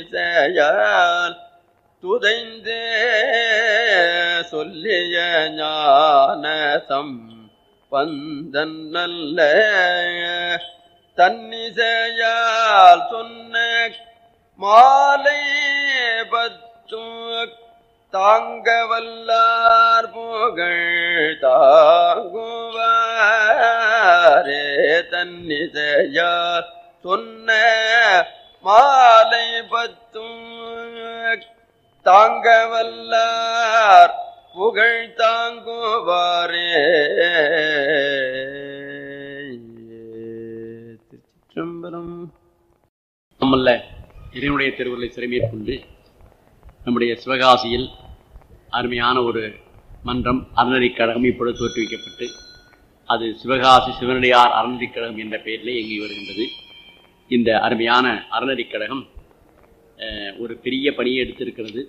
செய்யால் துதைந்தே சொல்லிய ஞானசம் பந்தன் நல்ல தன்னிசையால் சொன்ன மாலை பத்தும் தாங்க வல்லார் புகழ் தாங்குவாரே தன்னிசையால் சொன்ன மாலை பத்தும் தாங்க வல்லார் புகழ் தாங்குவாரே திருச்சிற்றம்பலம் நம்மல்ல இறைவனுடைய திருவுருளை சிறைமேற்கொண்டு நம்முடைய சிவகாசியில் அருமையான ஒரு மன்றம் அறநெறிக் கழகம் இப்பொழுது தோற்றுவிக்கப்பட்டு அது சிவகாசி சிவனடியார் அறநெறிக் கழகம் என்ற பெயரிலே இயங்கி வருகின்றது இந்த அருமையான அறநெறிக் கழகம் அஹ், ஒரு பெரிய பணியை எடுத்திருக்கிறது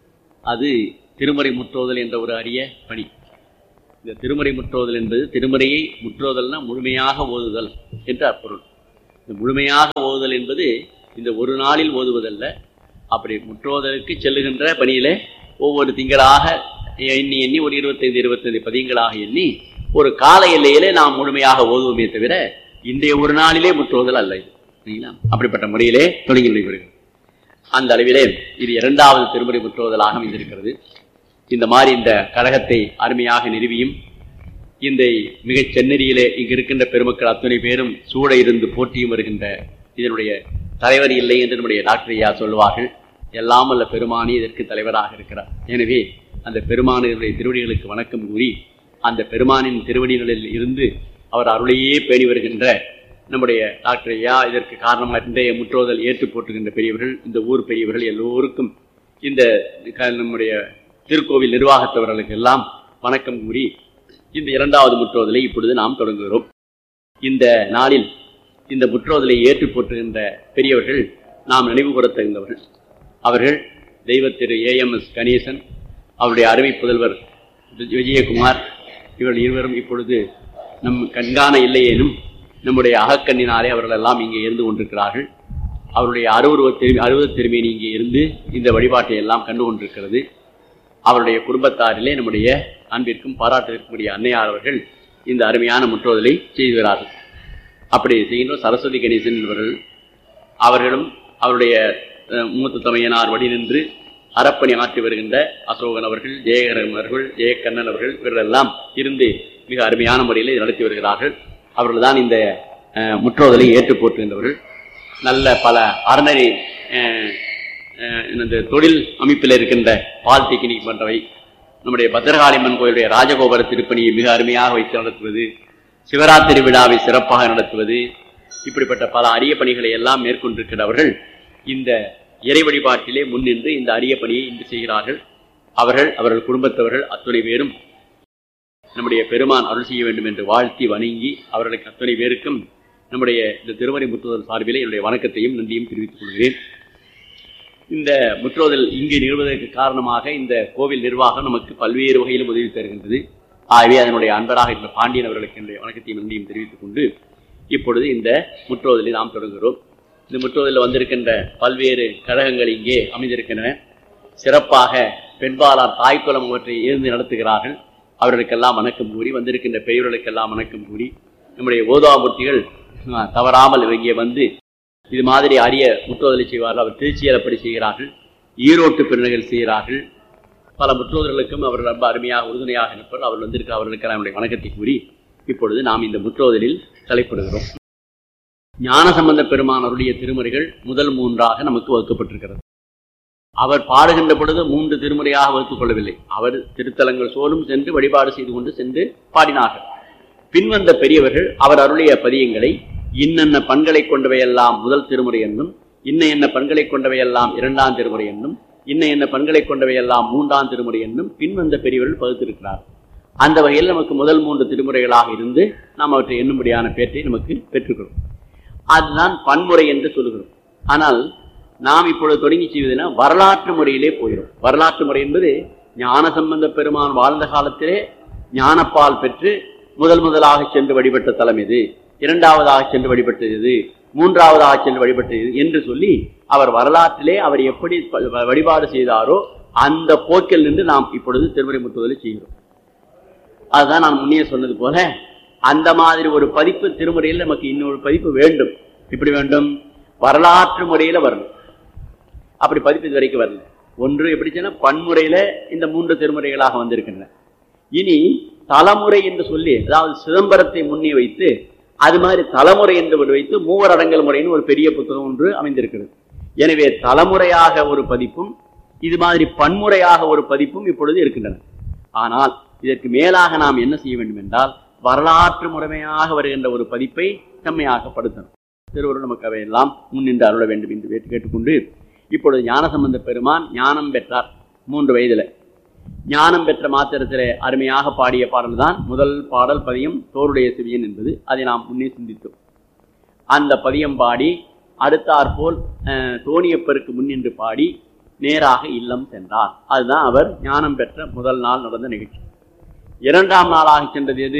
அது திருமறை முற்றோதல் என்ற ஒரு அரிய பணி இந்த திருமறை முற்றோதல் என்பது திருமறையை முற்றோதல்னா முழுமையாக ஓதுதல் என்று அப்பொருள் இந்த முழுமையாக ஓதுதல் என்பது இந்த ஒரு நாளில் ஓதுவதல்ல அப்படி முற்றோதலுக்கு செல்லுகின்ற பணியிலே ஒவ்வொரு திங்களாக எண்ணி எண்ணி ஒரு இருபத்தைந்து இருபத்தைந்து பதியங்களாக எண்ணி ஒரு கால எல்லையிலே நாம் முழுமையாக ஓதுவோமே தவிர இன்றைய ஒரு நாளிலே முற்றோதல் அல்ல இது சரிங்களா அப்படிப்பட்ட முறையிலே தொடங்கி நடைபெறுகிறது அந்த அளவிலே இது இரண்டாவது திருமுறை முற்றோதலாக அமைந்திருக்கிறது இந்த மாதிரி இந்த கழகத்தை அருமையாக நிறுவியும் இந்த மிகச் செந்நெறியிலே இங்கு இருக்கின்ற பெருமக்கள் அத்தனை பேரும் சூட இருந்து போற்றியும் வருகின்ற இதனுடைய தலைவர் இல்லை என்று நம்முடைய டாக்டர் ஐயா சொல்லுவார்கள் எல்லாம் அல்ல பெருமானி இதற்கு தலைவராக இருக்கிறார் எனவே அந்த பெருமானினுடைய திருவடிகளுக்கு வணக்கம் கூறி அந்த பெருமானின் திருவடிகளில் இருந்து அவர் அருளையே பேணி வருகின்ற நம்முடைய டாக்டர் ஐயா இதற்கு காரணமாக இன்றைய முற்றோதல் ஏற்று போட்டுகின்ற பெரியவர்கள் இந்த ஊர் பெரியவர்கள் எல்லோருக்கும் இந்த க- நம்முடைய திருக்கோவில் நிர்வாகத்தவர்களுக்கு எல்லாம் வணக்கம் கூறி இந்த இரண்டாவது முற்றோதலை இப்பொழுது நாம் தொடங்குகிறோம் இந்த நாளில் இந்த முற்றோதலை ஏற்று போற்றுகின்ற பெரியவர்கள் நாம் நினைவு கூறத்தகுந்தவர்கள் அவர்கள் தெய்வ திரு ஏஎம்எஸ் கணேசன் அவருடைய அருமை புதல்வர் வி- விஜயகுமார் இவர்கள் இருவரும் இப்பொழுது நம் கண்காண இல்லையேனும் நம்முடைய அகக்கண்ணினாலே அவர்கள் எல்லாம் இங்கே இருந்து கொண்டிருக்கிறார்கள் அவருடைய அறுபருவ திரு அறுபது திருமேனி இங்கே இருந்து இந்த வழிபாட்டை எல்லாம் கண்டு கொண்டிருக்கிறது அவருடைய குடும்பத்தாரிலே நம்முடைய அன்பிற்கும் பாராட்டிற்குரிய அன்னையார் அவர்கள் இந்த அருமையான முற்றோதலை செய்கிறார்கள் அப்படி செய்கின்ற சரஸ்வதி கணேசன் என்பவர்கள் அவர்களும் அவருடைய அஹ், மூத்த தமையனார் வழி நின்று அறப்பணி ஆற்றி வருகின்ற அசோகன் அவர்கள் ஜெயகரன் அவர்கள் ஜெயக்கண்ணன் அவர்கள் இவர்களெல்லாம் இருந்து மிக அருமையான முறையில் இதை நடத்தி வருகிறார்கள் அவர்கள்தான் இந்த அஹ், முற்றோதலை ஏற்று போற்றுகின்றவர்கள் நல்ல பல அறநெறி அஹ், அஹ், இந்த தொழில் அமைப்பில் இருக்கின்ற பாலிடெக்னிக் போன்றவை நம்முடைய பத்திரகாளியம்மன் கோயிலுடைய ராஜகோபுர திருப்பணியை மிக அருமையாக வைத்து நடத்துவது சிவராத்திரி விழாவை சிறப்பாக நடத்துவது இப்படிப்பட்ட பல அரிய பணிகளை எல்லாம் மேற்கொண்டிருக்கிறவர்கள் இந்த இறை வழிபாட்டிலே முன்னின்று இந்த அரிய பணியை இன்று செய்கிறார்கள் அவர்கள் அவர்கள் குடும்பத்தவர்கள் அத்துணை பேரும் நம்முடைய பெருமான் அருள் செய்ய வேண்டும் என்று வாழ்த்தி வணங்கி அவர்களுக்கு அத்தனை பேருக்கும் நம்முடைய இந்த திருமறை முற்றுதல் சார்பிலே என்னுடைய வணக்கத்தையும் நன்றியும் தெரிவித்துக் கொள்கிறேன் இந்த முற்றோதல் இங்கு நிறுவதற்கு காரணமாக இந்த கோவில் நிர்வாகம் நமக்கு பல்வேறு வகையிலும் உதவி தருகின்றது ஆகவே அதனுடைய அன்பராக இருந்த பாண்டியன் அவர்களுக்கு என்னுடைய வணக்கத்தையும் நன்றியும் தெரிவித்துக் கொண்டு இப்பொழுது இந்த முற்றோதலை நாம் தொடங்குகிறோம் இந்த முற்றோதலில் வந்திருக்கின்ற பல்வேறு கழகங்கள் இங்கே அமைந்திருக்கின்றன சிறப்பாக பெண்பாலார் தாய்க்குளம் அவற்றை இருந்து நடத்துகிறார்கள் அவர்களுக்கெல்லாம் வணக்கம் கூறி வந்திருக்கின்ற பெரியவர்களுக்கெல்லாம் வணக்கம் கூறி நம்முடைய ஓதாமூர்த்திகள் ஆ, தவறாமல் இங்கே வந்து இது மாதிரி அரிய முற்றோதலை செய்வார்கள் அவர் திருச்சியில் அப்படி செய்கிறார்கள் ஈரோட்டு பெருநகர் செய்கிறார்கள் பல முற்றோதர்களுக்கும் அவர்கள் ரொம்ப அருமையாக உறுதுணையாக இருப்பார் அவர்கள் வந்திருக்க அவர்களுக்கு நம்முடைய வணக்கத்தை கூறி இப்பொழுது நாம் இந்த முற்றோதலில் தலைப்படுகிறோம் ஞானசம்பந்த பெருமான் அவருடைய திருமுறைகள் முதல் மூன்றாக நமக்கு வகுக்கப்பட்டிருக்கிறது அவர் பாடுகின்ற பொழுது மூன்று திருமுறையாக வகுத்துக் கொள்ளவில்லை அவர் திருத்தலங்கள் சோலும் சென்று வழிபாடு செய்து கொண்டு சென்று பாடினார்கள் பின்வந்த பெரியவர்கள் அவர் அருளிய பதியங்களை இன்னென்ன பண்களை கொண்டவையெல்லாம் முதல் திருமுறை என்னும் இன்ன என்ன பண்களை கொண்டவையெல்லாம் இரண்டாம் திருமுறை என்னும் இன்ன என்ன பண்களை கொண்டவையெல்லாம் மூன்றாம் திருமுறை என்னும் பின்வந்த பெரியவர்கள் பகுத்திருக்கிறார் அந்த வகையில் நமக்கு முதல் மூன்று திருமுறைகளாக இருந்து நாம் அவற்றை எண்ணும்படியான பேற்றை நமக்கு பெற்றுக்கிறோம் அதுதான் பன்முறை என்று சொல்லுகிறோம் ஆனால் நாம் இப்பொழுது தொடங்கி செய்வதுனா வரலாற்று முறையிலே போயிடும் வரலாற்று முறை என்பது ஞான சம்பந்த பெருமான் வாழ்ந்த காலத்திலே ஞானப்பால் பெற்று முதல் முதலாக சென்று வழிபட்ட தலம் எது இரண்டாவதாக சென்று வழிபட்டது எது மூன்றாவதாக சென்று வழிபட்டது என்று சொல்லி அவர் வரலாற்றிலே அவர் எப்படி ப- வழிபாடு செய்தாரோ அந்த போக்கில் நின்று நாம் இப்பொழுது திருமுறை முற்றுதலை செய்கிறோம் அதுதான் நான் முன்னே சொன்னது போல அந்த மாதிரி ஒரு பதிப்பு திருமுறையில் நமக்கு இன்னொரு பதிப்பு வேண்டும் இப்படி வேண்டும் வரலாற்று முறையில வரணும் அப்படி பதிப்பு இது வரைக்கும் வரல ஒன்று எப்படி சொன்னா பன்முறையில இந்த மூன்று திருமுறைகளாக வந்திருக்கின்றன இனி தலைமுறை என்று சொல்லி அதாவது சிதம்பரத்தை முன்னே வைத்து அது மாதிரி தலைமுறை என்று ஒரு வைத்து மூவர் அடங்கல் முறைன்னு ஒரு பெரிய புத்தகம் ஒன்று அமைந்திருக்கிறது எனவே தலைமுறையாக ஒரு பதிப்பும் இது மாதிரி பன்முறையாக ஒரு பதிப்பும் இப்பொழுது இருக்கின்றன ஆனால் இதற்கு மேலாக நாம் என்ன செய்ய வேண்டும் என்றால் வரலாற்று முறைமையாக வருகின்ற ஒரு பதிப்பை செம்மையாகப்படுத்தணும் திருவருள் நமக்கு அவையெல்லாம் முன்னின்று அருள வேண்டும் என்று கேட்டு- கேட்டுக்கொண்டு இப்பொழுது ஞானசம்பந்த பெருமான் ஞானம் பெற்றார் மூன்று வயதில் ஞானம் பெற்ற மாத்திரத்திலே அருமையாக பாடிய பாடல் தான் முதல் பாடல் பதியம் தோருடைய சிவியன் என்பது அதை நாம் முன்னே சிந்தித்தோம் அந்த பதியம் பாடி அடுத்தாற்போல் அஹ், தோணியப்பருக்கு முன்னின்று பாடி நேராக இல்லம் சென்றார் அதுதான் அவர் ஞானம் பெற்ற முதல் நாள் நடந்த நிகழ்ச்சி இரண்டாம் நாளாக சென்றது எது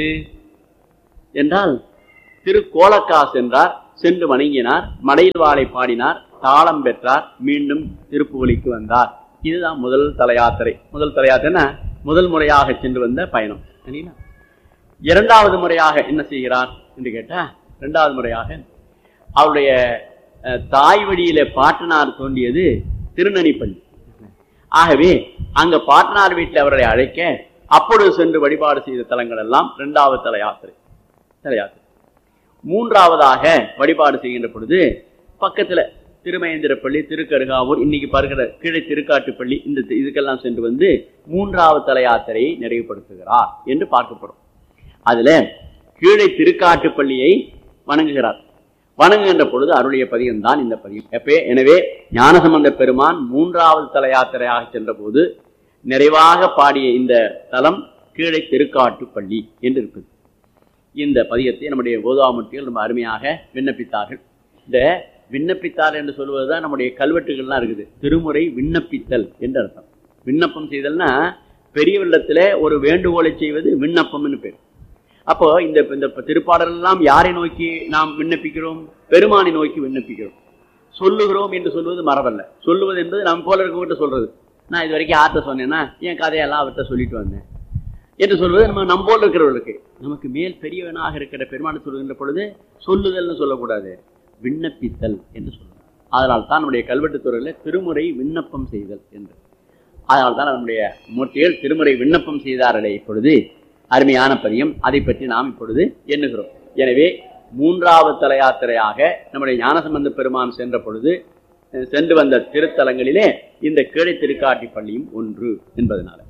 என்றால் திரு கோலக்கா சென்றார் சென்று வணங்கினார் மடையில் வாளை பாடினார் தாளம் பெற்றார் மீண்டும் திருப்புவலிக்கு வந்தார் இதுதான் முதல் தல யாத்திரை முதல் தல யாத்திரைன்னா முதல் முறையாக சென்று வந்த பயணம் சரிங்களா இரண்டாவது முறையாக என்ன செய்கிறார் என்று கேட்டா இரண்டாவது முறையாக அவருடைய அஹ், தாய் வழியில பாட்டனார் தோன்றியது திருநனிப்பள்ளி ஆகவே அங்க பாட்டனார் வீட்டில் அவர்களை அழைக்க அப்பொழுது சென்று வழிபாடு செய்த தலங்கள் எல்லாம் இரண்டாவது தல யாத்திரை தல யாத்திரை மூன்றாவதாக வழிபாடு செய்கின்ற பொழுது பக்கத்துல திருமகேந்திரப்பள்ளி திருக்கருகாவூர் இன்னைக்கு பார்க்கிற கீழே திருக்காட்டுப்பள்ளி இந்த தி- இதுக்கெல்லாம் சென்று வந்து மூன்றாவது தல யாத்திரையை நிறைவுபடுத்துகிறார் என்று பார்க்கப்படும் அதுல கீழே திருக்காட்டுப்பள்ளியை வணங்குகிறார் வணங்குகின்ற பொழுது அருளிய பதியம் தான் இந்த பதியம் எப்பே எனவே ஞானசம்பந்த பெருமான் மூன்றாவது தல யாத்திரையாக சென்ற போது நிறைவாக பாடிய இந்த தலம் கீழே திருக்காட்டுப்பள்ளி என்று இருக்குது இந்த பதியத்தை நம்முடைய கோதாமூர்த்திகள் ரொம்ப அருமையாக விண்ணப்பித்தார்கள் இந்த விண்ணப்பித்தார் என்று சொல்வதுதான் நம்முடைய கல்வெட்டுகள்லாம் இருக்குது திருமுறை விண்ணப்பித்தல் என்று அர்த்தம் விண்ணப்பம் செய்தல்னா பெரிய வெள்ளத்துல ஒரு வேண்டுகோளை செய்வது விண்ணப்பம்னு பேர் அப்போ இந்த இந்த திருப்பாடல் எல்லாம் யாரை நோக்கி நாம் விண்ணப்பிக்கிறோம் பெருமானை நோக்கி விண்ணப்பிக்கிறோம் சொல்லுகிறோம் என்று சொல்வது மரபல்ல சொல்லுவது என்பது நம்ம போல இருக்கவங்கிட்ட சொல்றது நான் இது வரைக்கும் ஆத்த சொன்னேன்னா என் கதையெல்லாம் அவர்கிட்ட சொல்லிட்டு வந்தேன் என்று சொல்வது நம்ம நம்போல் இருக்கிறவர்களுக்கு நமக்கு மேல் பெரியவனாக இருக்கிற பெருமானை சொல்லுகின்ற பொழுது சொல்லுதல்னு சொல்லக்கூடாது விண்ணப்பித்தல் என்று சொல்லணும் அதனால் தான் நம்முடைய கல்வெட்டுத் துறையில் திருமுறை விண்ணப்பம் செய்தல் என்று அதனால் தான் நம்முடைய மூர்த்திகள் திருமுறை விண்ணப்பம் செய்தார்களே இப்பொழுது அருமையான பதியம் அதை பற்றி நாம் இப்பொழுது எண்ணுகிறோம் எனவே மூன்றாவது தல யாத்திரையாக நம்முடைய ஞானசம்பந்த பெருமான் சென்ற பொழுது அஹ், சென்று வந்த திருத்தலங்களிலே இந்த கீழே திருக்காட்டி பள்ளியும் ஒன்று என்பதனால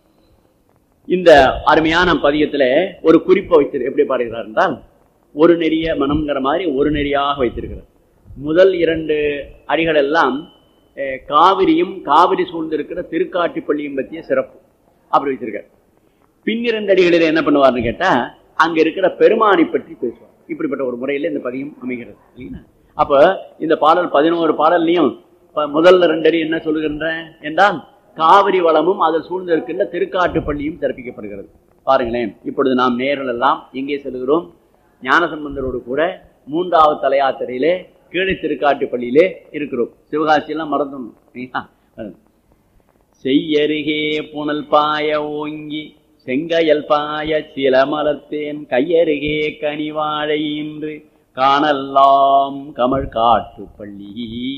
இந்த அருமையான பதியத்துல ஒரு குறிப்பை வைத்து எப்படி பாடுகிறார் என்றால் ஒரு நெறிய மனம்ங்கிற மாதிரி ஒரு நெறியாக வைத்திருக்கிறார் முதல் இரண்டு அடிகள் எல்லாம் அஹ், காவிரியும் காவிரி சூழ்ந்திருக்கிற திருக்காட்டிப்பள்ளியும் பற்றிய சிறப்பு அப்படி வச்சிருக்கார் பின்னிரண்டு அடிகளில் என்ன பண்ணுவார்னு கேட்டா அங்க இருக்கிற பெருமானை பற்றி பேசுவார் இப்படிப்பட்ட ஒரு முறையில் இந்த பதியம் அமைகிறது இல்லைங்களா அப்ப இந்த பாடல் பதினோரு பாடல்லையும் ப- முதல்ல ரெண்டு அடி என்ன சொல்லுகின்ற என்றால் காவிரி வளமும் அதில் சூழ்ந்திருக்கின்ற திருக்காட்டுப்பள்ளியும் சிறப்பிக்கப்படுகிறது பாருங்களேன் இப்பொழுது நாம் நேரில் எல்லாம் எங்கே செல்கிறோம் ஞானசம்பந்தரோடு கூட மூன்றாவது தலையாத்திரையிலே கீழே திருக்காட்டுப்பள்ளியிலே இருக்கிறோம் சிவகாசியெல்லாம் மறந்துடணும் சரிங்களா? செய்யருகே புனல் பாய ஓங்கி செங்கயல் பாய சில மலர்த்தேன் கையருகே கனிவாழை இன்று காணல்லாம் கமழ் காட்டு பள்ளி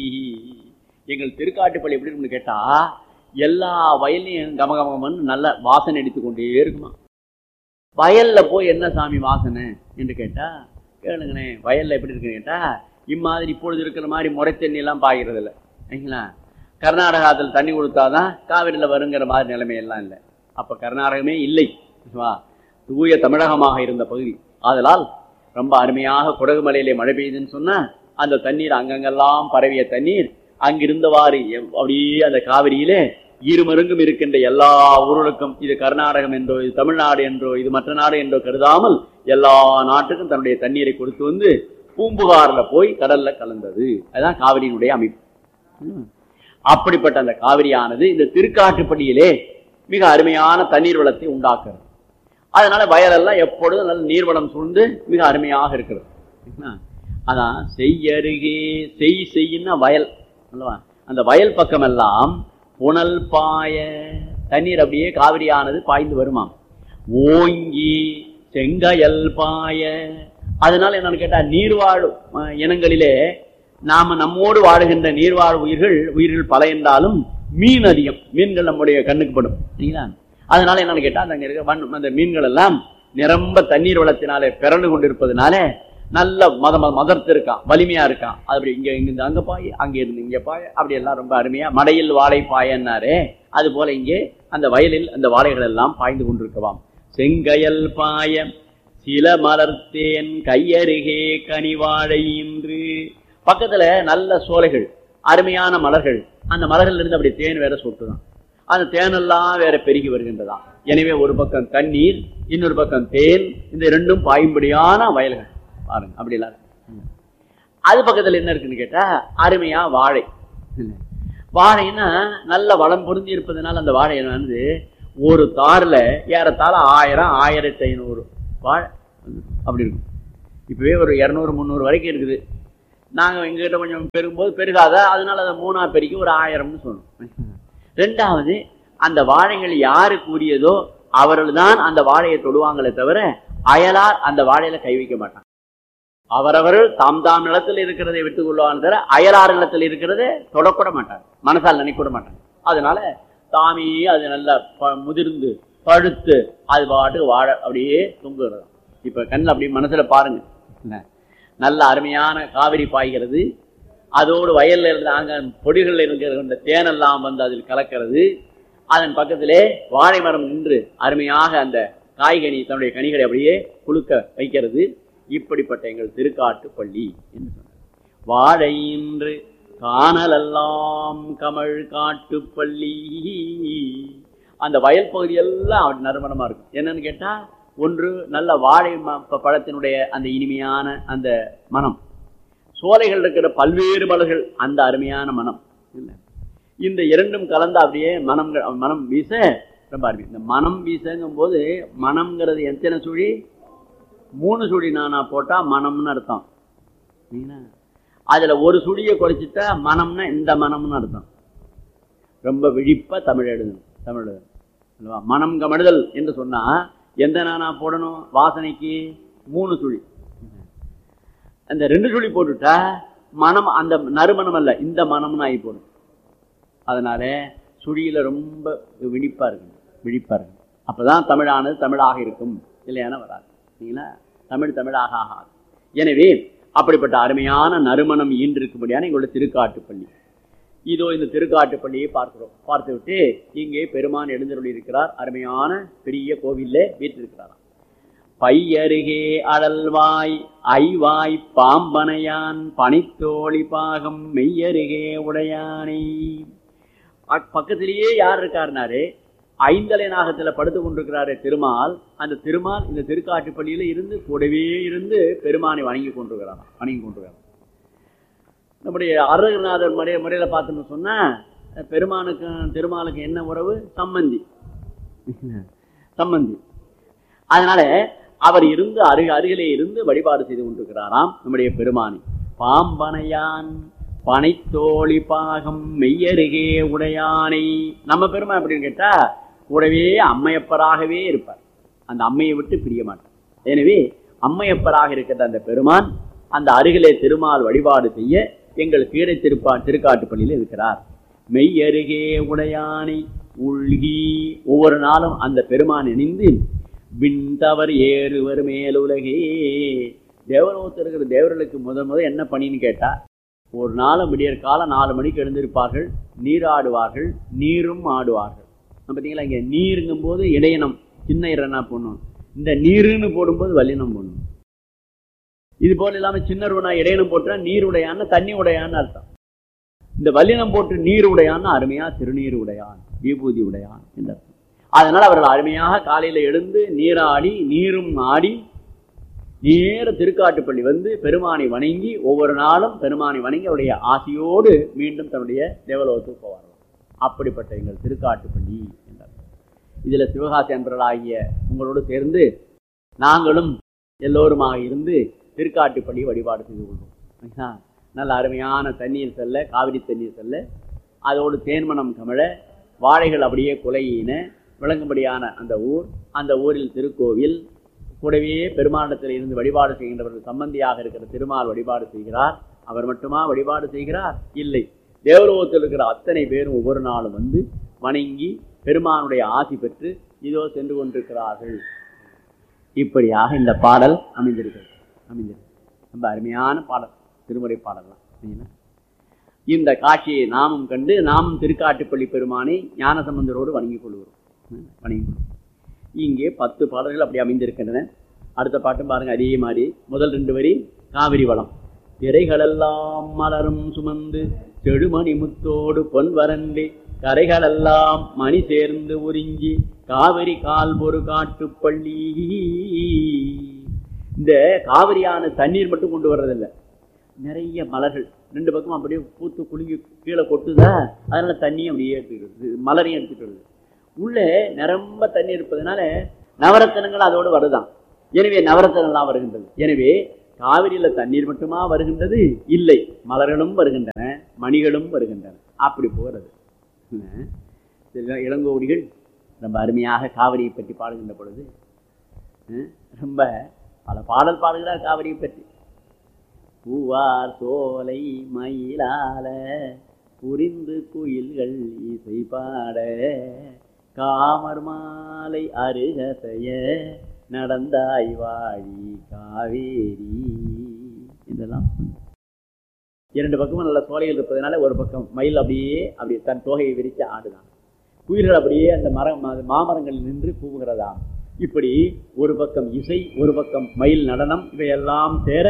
எங்கள் திருக்காட்டுப்பள்ளி எப்படி இருக்குன்னு கேட்டா எல்லா வயல்லையும் கமகமகமன்னு நல்ல வாசனை அடித்து கொண்டே இருக்குமா வயல்ல போய் என்ன சாமி வாசனை என்று கேட்டா கேளுங்களேன் வயல்ல எப்படி இருக்குன்னு கேட்டா இம்மாதிரி இப்பொழுது இருக்கிற மாதிரி முறை தண்ணி எல்லாம் பாய்கிறது இல்லை சரிங்களா கர்நாடகாத்தில் தண்ணி கொடுத்தாதான் காவிரியில் வருங்கிற மாதிரி நிலைமை எல்லாம் இல்லை அப்ப கர்நாடகமே இல்லை வா, தூய தமிழகமாக இருந்த பகுதி ஆதலால் ரொம்ப அருமையாக குடகுமலையிலே மழை பெய்யுதுன்னு சொன்னா அந்த தண்ணீர் அங்கங்கெல்லாம் பரவிய தண்ணீர் அங்கிருந்தவாறு எவ்- அப்படியே அந்த காவிரியிலே இருமருங்கும் இருக்கின்ற எல்லா ஊர்களுக்கும் இது கர்நாடகம் என்றோ இது தமிழ்நாடு என்றோ இது மற்ற நாடு என்றோ கருதாமல் எல்லா நாட்டுக்கும் தன்னுடைய தண்ணீரை கொடுத்து வந்து பூம்புகார்ல போய் கடல்ல கலந்தது அதுதான் காவிரியினுடைய அமைப்பு ம். அப்படிப்பட்ட அந்த காவிரியானது இந்த திருக்காட்டுப்படியிலே மிக அருமையான தண்ணீர் வளத்தை உண்டாக்குறது அதனால வயலெல்லாம் எப்பொழுதும் நல்ல நீர்வளம் சூழ்ந்து மிக அருமையாக இருக்கிறது சரிங்களா? அதான் செய்யருகே செய் செய்யின்னா வயல் அல்லவா அந்த வயல் பக்கமெல்லாம் புனல் பாய தண்ணீர் அப்படியே காவிரியானது பாய்ந்து வருமாம் ஓங்கி செங்கயல் பாய அதனால என்னன்னு கேட்டா நீர்வாழ் அஹ், இனங்களிலே நாம நம்மோடு வாழுகின்ற நீர்வாழ் உயிர்கள் உயிர்கள் பல என்றாலும் மீன் அதிகம் மீன்கள் நம்முடைய கண்ணுக்கு படும் சரிங்களா அதனால என்னன்னு கேட்டா அந்த அங்க இருக்க வண்ண- அந்த மீன்கள் எல்லாம் நிரம்ப தண்ணீர் வளத்தினாலே பிறந்து கொண்டிருப்பதனால நல்ல மத மத- மதர்த்து இருக்கான் வலிமையா இருக்கான் அது அப்படி இங்க இங்க அங்க பாய் அங்க இருந்து இங்க பாய அப்படி எல்லாம் ரொம்ப அருமையா மடையில் வாழை பாயன்னாரே அது போல இங்கே அந்த வயலில் அந்த வாழைகள் எல்லாம் பாய்ந்து கொண்டிருக்கவாம் செங்கயல் பாய சில மலர்த்தேன் கையருகே கனிவாழை இன்று பக்கத்துல நல்ல சோலைகள் அருமையான மலர்கள் அந்த மலர்கள் இருந்து அப்படி தேன் வேற சொட்டுதான் அந்த தேனெல்லாம் வேற பெருகி வருகின்றதாம் எனவே ஒரு பக்கம் தண்ணீர் இன்னொரு பக்கம் தேன் இந்த ரெண்டும் பாயும்படியான வயல்கள் பாருங்க அப்படி எல்லாம் இருக்கு. ம். அது பக்கத்துல என்ன இருக்குன்னு கேட்டா அருமையா வாழை வாழைன்னா நல்ல வளம் பொருந்தி இருப்பதனால அந்த வாழை வந்து ஒரு தார்ல ஏறத்தாழ ஆயிரம் ஆயிரத்தி ஐநூறு வாழை அப்படி இருக்கும் இப்பவே ஒரு இரநூறு முந்நூறு வரைக்கும் இருக்குது நாங்க எங்ககிட்ட கொஞ்சம் பெருகும்போது பெருகாத அதனால அதை மூணா பெருக்கி ஒரு ஆயிரம்னு சொன்னோம் ரெண்டாவது அந்த வாழைகள் யாருக்கு உரியதோ அவர்கள் தான் அந்த வாழையை தொடுவாங்களே தவிர அயலார் அந்த வாழையில கை வைக்க மாட்டாங்க அவரவர்கள் தாம் தாம் நிலத்தில் இருக்கிறதை விட்டுக் கொள்வாங்க தவிர அயலார் நிலத்தில் இருக்கிறதை தொடக்கூட மாட்டாங்க மனசால் நினைக்கூட மாட்டாங்க அதனால தாமே அது நல்லா ப- முதிர்ந்து பழுத்து அது பாட்டுக்கு வாழ அப்படியே தொங்குகிறது இப்ப கண்ணில் அப்படியே மனசுல பாருங்க என்ன? நல்ல அருமையான காவிரி பாய்கிறது அதோடு வயல்ல இருந்து அங்க பொடிகளில் இருக்கிற இந்த தேனெல்லாம் வந்து அதில் கலக்கிறது அதன் பக்கத்திலே வாழை மரம் நின்று அருமையாக அந்த காய்கனி தன்னுடைய கனிகளை அப்படியே குலுக்க வைக்கிறது இப்படிப்பட்ட எங்கள் திருக்காட்டு பள்ளி என்று சொன்னார் வாழை இன்று காணலெல்லாம் கமழ் காட்டு பள்ளி அந்த வயல் பகுதி எல்லாம் அப்படி நறுமணமா இருக்கும் என்னன்னு கேட்டா ஒன்று நல்ல வாழை ம- ப- பழத்தினுடைய அந்த இனிமையான அந்த மனம் சோலைகள் இருக்கிற பல்வேறு மலர்கள் அந்த அருமையான மனம் இல்ல இந்த இரண்டும் கலந்து அப்படியே மனம் மனம் வீச ரொம்ப அருமை இந்த மனம் வீசங்கும் போது மனம்ங்கிறது எத்தனை சுழி மூணு சுழி நானா போட்டா மனம்னு அர்த்தம் சரிங்களா? அதுல ஒரு சுழியை குறைச்சிட்டா மனம்னா இந்த மனம்னு அர்த்தம் ரொம்ப விழிப்பா தமிழ் எழுதணும் தமிழ் எழுதணும் அல்லவா? மனம் கமழுதல் என்று சொன்னா எந்த நானா போடணும் வாசனைக்கு மூணு சுழி அந்த ரெண்டு சுழி போட்டுட்டா மனம் அந்த நறுமணம் அல்ல இந்த மனம்னு ஆகி போடும் அதனால சுழியில ரொம்ப விழிப்பா இருக்கணும் விழிப்பா இருக்கணும் அப்பதான் தமிழானது தமிழாக இருக்கும் இல்லையான வராது சரிங்களா தமிழ் தமிழாக ஆகாது எனவே அப்படிப்பட்ட அருமையான நறுமணம் ஈன்றிருக்கும்படியான எங்களுடைய திருக்காட்டுப்பள்ளி இதோ இந்த திருக்காட்டுப்பள்ளியை பார்க்கிறோம் பார்த்து விட்டு இங்கே பெருமான் எழுந்தருளி இருக்கிறார் அருமையான பெரிய கோவில்ல வீற்றிருக்கிறாராம் பையருகே அடல்வாய் ஐவாய் பாம்பனையான் பனித்தோழி பாகம் மெய்யருகே உடையானை அக்- பக்கத்திலேயே யார் இருக்காருனாரு ஐந்தலை நாகத்துல படுத்து கொண்டிருக்கிறாரே திருமால் அந்த திருமால் இந்த திருக்காட்டுப்பள்ளியில இருந்து கூடவே இருந்து பெருமானை வணங்கி கொண்டிருக்கிறாராம் வணங்கி கொண்டிருக்கிறார் நம்முடைய அருகநாதர் முறைய முறையில பார்த்தோம்னு சொன்னா பெருமானுக்கும் திருமாலுக்கு என்ன உறவு சம்பந்தி சம்பந்தி அதனால அவர் இருந்து அருக அருகிலே இருந்து வழிபாடு செய்து கொண்டிருக்கிறாராம் நம்முடைய பெருமானி பாம்பனையான் பனைத்தோழி பாகம் மெய்யருகே உடையானை நம்ம பெருமை அப்படின்னு கேட்டா கூடவே அம்மையப்பராகவே இருப்பார் அந்த அம்மையை விட்டு பிரிய மாட்டார் எனவே அம்மையப்பராக இருக்கிற அந்த பெருமான் அந்த அருகிலே திருமால் வழிபாடு செய்ய எங்கள் கீழே திருப்பா திருக்காட்டுப்பள்ளியில் இருக்கிறார் மெய்யருகே உடையானை உள்கி ஒவ்வொரு நாளும் அந்த பெருமான் இணைந்து விண்தவர் ஏறுவர் மேலுலகே தேவலோகத்தில் இருக்கிற தேவர்களுக்கு முதல் முதல் என்ன பணின்னு கேட்டா ஒரு நாளும் விடியற் காலம் நாலு மணிக்கு எழுந்திருப்பார்கள் நீராடுவார்கள் நீரும் ஆடுவார்கள் நம்ம பார்த்தீங்களா இங்க நீருங்கும் போது இடையினம் சின்ன இரணா போடணும் இந்த நீருன்னு போடும்போது வல்லினம் போடணும் இது போல இல்லாம சின்ன ருணா இடையினம் போட்டா நீர் உடையான்னு தண்ணி உடையான்னு அர்த்தம் இந்த வல்லினம் போட்டு நீர் உடையான்னு அருமையா திருநீர் உடையான் விபூதி உடையான் என்று அர்த்தம் அதனால அவர்கள் அருமையாக காலையில எழுந்து நீராடி நீரும் ஆடி நேர திருக்காட்டுப்பள்ளி வந்து பெருமானை வணங்கி ஒவ்வொரு நாளும் பெருமானை வணங்கி அவருடைய ஆசையோடு மீண்டும் தன்னுடைய தேவலோகத்துக்கு போவார்கள் அப்படிப்பட்ட எங்கள் திருக்காட்டுப்பள்ளி என்றார் இதுல சிவகாசி அன்பர்களாகிய உங்களோடு சேர்ந்து நாங்களும் எல்லோருமாக இருந்து திருக்காட்டுப்பள்ளி வழிபாடு செய்து கொள்வோம் சரிங்களா? நல்ல அருமையான தண்ணீர் செல்ல காவிரி தண்ணீர் செல்ல அதோடு தேன்மணம் கமழ வாழைகள் அப்படியே குலையின விளங்கும்படியான அந்த ஊர் அந்த ஊரில் திருக்கோவில் கூடவே பெருமாண்டத்தில் இருந்து வழிபாடு செய்கின்றவர்கள் சம்பந்தியாக இருக்கிற திருமால் வழிபாடு செய்கிறார் அவர் மட்டுமா வழிபாடு செய்கிறார் இல்லை தேவலோகத்தில் இருக்கிற அத்தனை பேரும் ஒவ்வொரு நாளும் வந்து வணங்கி பெருமானுடைய ஆசி பெற்று இதோ சென்று கொண்டிருக்கிறார்கள் இப்படியாக இந்த பாடல் அமைந்திருக்கிறது அமைந்திருக்கு ரொம்ப அருமையான பாடல் திருமுறை பாடல்லாம் சரிங்களா? இந்த காட்சியை நாமும் கண்டு நாமும் திருக்காட்டுப்பள்ளி பெருமானை ஞானசம்பந்தரோடு வணங்கிக் கொள்கிறோம் ம், வணங்கிக் கொள்கிறோம் இங்கே பத்து பாடல்கள் அப்படி அமைந்திருக்கின்றன அடுத்த பாட்டும் பாருங்க அதே மாதிரி முதல் ரெண்டு வரி காவிரி வளம் திரைகளெல்லாம் மலரும் சுமந்து செடுமணி முத்தோடு பொன் வரண்டு கரைகளெல்லாம் மணி சேர்ந்து உறிஞ்சி காவிரி கால் ஒரு காட்டுப்பள்ளி இந்த காவிரியான தண்ணீர் மட்டும் கொண்டு வர்றதில்லை நிறைய மலர்கள் ரெண்டு பக்கம் அப்படியே பூத்து குலுங்கி கீழே கொட்டுதா அதனால தண்ணியும் அப்படியே எடுத்துக்கிறது மலரையும் எடுத்துட்டு வருது உள்ளே நிரம்ப தண்ணி இருப்பதனால நவரத்தனங்கள் அதோடு வருதான் எனவே நவரத்தனம்லாம் வருகின்றது எனவே காவிரியில தண்ணீர் மட்டுமா வருகின்றது இல்லை மலர்களும் வருகின்றன மணிகளும் வருகின்றன அப்படி போகிறது சரிங்களா? இளங்கோவடிகள் ரொம்ப அருமையாக காவிரியை பற்றி பாடுகின்ற பொழுது அஹ், ரொம்ப பல பாடல் பாடுகிறார் காவிரியை பற்றி பூவார் சோலை மயிலால புரிந்து குயில்கள் இசை பாட காமர் மாலை அருகதைய நடந்தாய் வாழி காவேரி இதெல்லாம் இரண்டு பக்கமும் நல்ல சோலைகள் இருப்பதனால ஒரு பக்கம் மயில் அப்படியே அப்படியே தன் தோகையை விரித்து ஆடுதான் குயில்கள் அப்படியே அந்த மரம் அது மாமரங்களில் நின்று கூவுகிறதாம் இப்படி ஒரு பக்கம் இசை ஒரு பக்கம் மயில் நடனம் இவையெல்லாம் சேர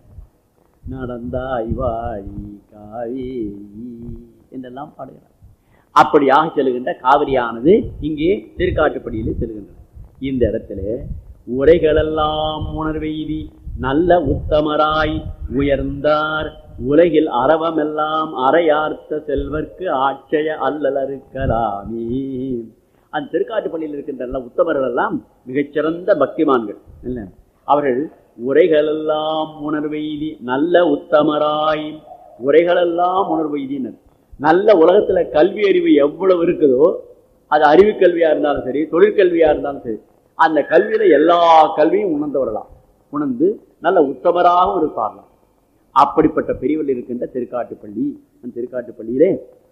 நடந்தாய் வாழி காவேரி என்றெல்லாம் பாடுகிறார் அப்படியாக செல்கின்ற காவிரியானது இங்கே திருக்காட்டுப்படியிலே செல்கின்றது இந்த இடத்துல உரைகளெல்லாம் உணர்வெய்தி நல்ல உத்தமராய் உயர்ந்தார் உலகில் அறவமெல்லாம் அறையார்த்த செல்வர்க்கு ஆட்சய அல்லலருக்கலாமே அந்த திருக்காட்டுப்பள்ளியில் இருக்கின்ற நல்ல உத்தமர்கள் எல்லாம் மிகச்சிறந்த பக்திமான்கள் இல்ல அவர்கள் உரைகளெல்லாம் உணர்வெய்தி நல்ல உத்தமராய் உரைகளெல்லாம் உணர்வெய்தினர் நல்ல உலகத்துல கல்வி அறிவு எவ்வளவு இருக்குதோ அது அறிவு கல்வியா இருந்தாலும் சரி தொழிற்கல்வியா இருந்தாலும் சரி அந்த கல்வியில எல்லா கல்வியும் உணர்ந்தவர்களாம் உணர்ந்து நல்ல உத்தமராகவும் இருப்பார்கள் அப்படிப்பட்ட பிரிவில் இருக்கின்ற திருக்காட்டுப்பள்ளி அந்த திருக்காட்டுப்பள்ளியிலே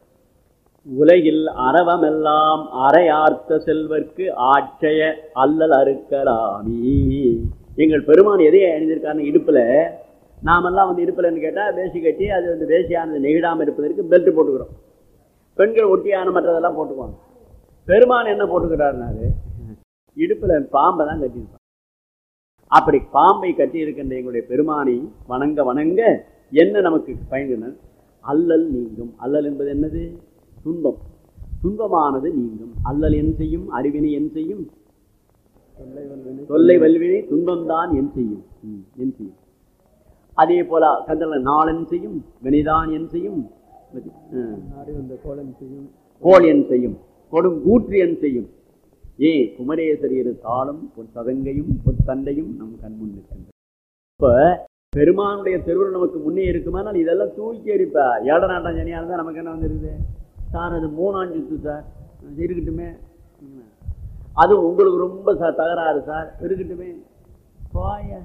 உலகில் அறவமெல்லாம் அறையார்த்த செல்வர்க்கு ஆட்சய அல்லல் அறுக்கலாமே எங்கள் பெருமான் எதை அணிந்திருக்காருன்னு இடுப்புல நாமெல்லாம் வந்து இடுப்புலன்னு கேட்டா வேசி கட்டி அது வந்து வேசியானது நெகிடாம இருப்பதற்கு பெல்ட் போட்டுக்கிறோம் பெண்கள் ஒட்டியான மற்றதெல்லாம் போட்டுக்குவாங்க பெருமான் என்ன போட்டுக்கிறாருனாரு இடுப்புல பாம்பை தான் கட்டியிருப்பான் அப்படி பாம்பை கட்டி இருக்கின்ற எங்களுடைய பெருமானை வணங்க வணங்க என்ன நமக்கு பயன்கள் அல்லல் நீங்கும் அல்லல் என்பது என்னது துன்பம் துன்பமானது நீங்கும் அல்லல் என் செய்யும் அறிவினை என் செய்யும் தொல்லை வல்வினை துன்பம்தான் என் செய்யும் ம், என் செய்யும் அதே போல கந்தல நாளன் செய்யும் வினைதான் என் செய்யும் கோல் என் செய்யும் கொடும் கூற்று என் செய்யும் ஏ குமரேசர் இரு தாளும் பொன் சதங்கையும் பொற்தண்டையும் நம் கண்முன் நிற்கின்றது இப்ப பெருமானுடைய திருவுருள் நமக்கு முன்னே இருக்குமானால் இதெல்லாம் தூக்கி எரிப்பா ஏழை நாட்டம் சனியா இருந்தா நமக்கு என்ன வந்துருது சார் அது மூணாம் சுத்து சார் அது இருக்கட்டுமே அது உங்களுக்கு ரொம்ப ச- தகராறு சார் இருக்கட்டுமே போய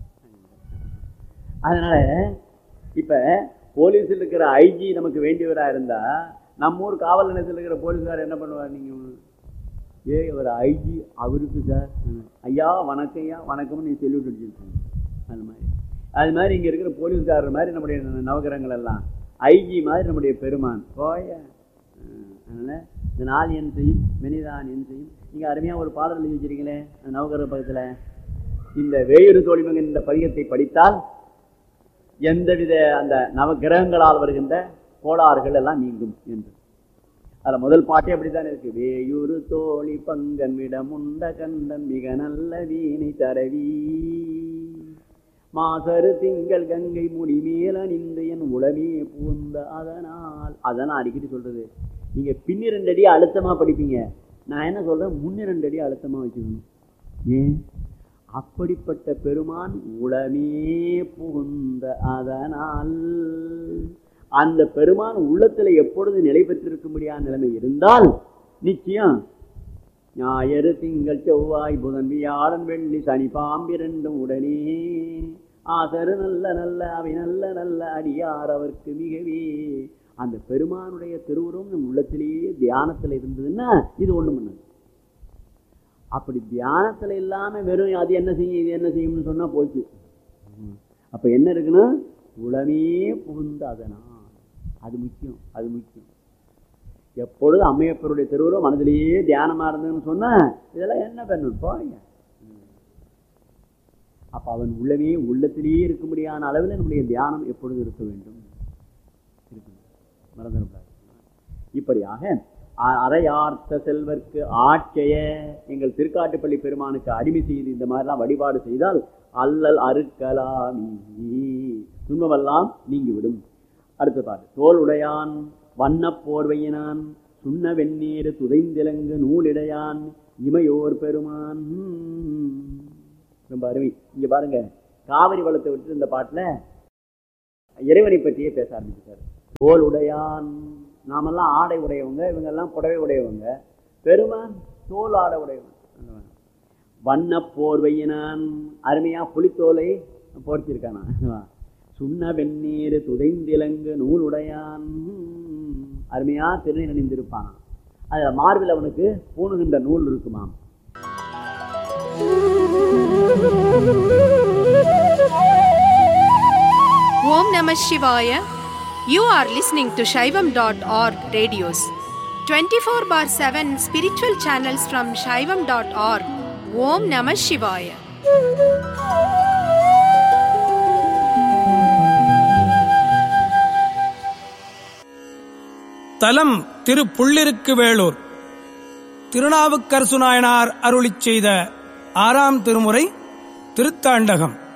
அதனால இப்ப போலீஸில் இருக்கிற ஐஜி நமக்கு வேண்டியவரா இருந்தா நம்ம ஊர் காவல் நிலையத்தில் இருக்கிற போலீஸ்கார் என்ன பண்ணுவார் நீங்க ஏ இவர் ஐஜி அவருக்கு சார் ம். ஐயா வணக்கம் ஐயா வணக்கம்னு நீ சொல்லி விட்டுருக்கீங்க அது மாதிரி அது மாதிரி இங்க இருக்கிற போலீஸ்காரர் மாதிரி நம்முடைய ந- நவகிரகங்கள் எல்லாம் ஐஜி மாதிரி நம்முடைய பெருமான் போய ம். அதனால இந்த நாள் என் செய்யும் வினிதான் என் செய்யும் நீங்க அருமையா ஒரு பாடல் எழுதி வச்சிருக்கீங்களே அந்த நவகிரக பக்கத்துல இந்த வேயுறு தோழிமகன் இந்த பதிகத்தை படித்தால் எந்தவித அந்த நவகிரகங்களால் வருகின்ற கோளாறுகள் எல்லாம் நீங்கும் என்று அதுல முதல் பாட்டே அப்படித்தான் இருக்கு வேயுறு தோழி பங்கன் விடமுண்ட கண்டன் மிக நல்ல வீணை தரவி மாசரு திங்கள் கங்கை முடி மேல நின்று என் உளமே பூந்த அதனால் அதெல்லாம் அடிக்கடி சொல்றது நீங்க பின்னிரண்டு அடி அழுத்தமா படிப்பீங்க நான் என்ன சொல்றேன் முன்னிரண்டு அடி அழுத்தமா வச்சுக்கணும் ஏன் அப்படிப்பட்ட பெருமான் உளமே புகுந்த அதனால் அந்த பெருமான் உள்ளத்துல எப்பொழுது நிலை பெற்றிருக்கும்படியான நிலைமை இருந்தால் நிச்சயம் ஞாயிறு திங்கள் செவ்வாய் புதன் வியாழன் வெள்ளி சனி பாம்பிரண்டும் உடனே ஆசரு நல்ல நல்ல அவை நல்ல நல்ல அடியார் அவருக்கு மிகவே அந்த பெருமானுடைய திருவுருவம் நம் உள்ளத்திலேயே தியானத்துல இருந்ததுன்னா இது ஒண்ணும் பண்ணது அப்படி தியானத்துல இல்லாம வெறும் அது என்ன செய்யும் இது என்ன செய்யும்னு சொன்னா போச்சு அப்ப என்ன இருக்குன்னா உளமே புகுந்த அதனால் அது முக்கியம் அது முக்கியம் எப்பொழுது அம்மையப்பருடைய திருவுருவம் மனதிலேயே தியானமா இருந்ததுன்னு சொன்னா இதெல்லாம் என்ன பண்ணணும் போங்க அப்ப அவன் உள்ளவே உள்ளத்திலேயே இருக்கும்படியான அளவில் நம்முடைய தியானம் எப்பொழுது இருக்க வேண்டும் இருக்கணும். மறந்துடக்கூடாது இப்படியாக அ- அரையார்த்த செல்வர்க்கு ஆட்சைய எங்கள் திருக்காட்டுப்பள்ளி பெருமானுக்கு அடிமை செய்து இந்த மாதிரிலாம் வழிபாடு செய்தால் அல்லல் அறுக்கலாமி துன்பமெல்லாம் நீங்கிவிடும் அடுத்த பாட்டு தோல் உடையான் வண்ணப் போர்வையினான் சுண்ண வெந்நீர் துதைந்திலங்கு நூலிடையான் இமையோர் பெருமான் ரொம்ப அருமை இங்க பாருங்க காவிரி வளத்தை விட்டு இந்த பாட்டுல இறைவனை பற்றியே பேச ஆரம்பிச்சிட்டாரு தோல் உடையான் நாமெல்லாம் ஆடை உடையவங்க இவங்க எல்லாம் புடவை உடையவங்க பெருமான் தோல் ஆடை உடையவன் வண்ண போர்வையினான் அருமையா புலித்தோலை போர்த்திருக்கானா சுண்ண வெந்நீர் துதைந்திலங்கு நூலுடையான் அருமையா திருநீர் அணிந்திருப்பானாம் அதுல மார்பில் அவனுக்கு பூணுகின்ற நூல் இருக்குமாம் Om Namah Shivaya. You are listening to Shaivam.org radios. 24 bar 7 spiritual channels from Shaivam.org. Om Namah Shivaya. தலம் திரு புள்ளிருக்கு வேளூர் திருநாவுக்கரசு நாயனார் அருளிச் செய்த ஆறாம் திருமுறை திருத்தாண்டகம்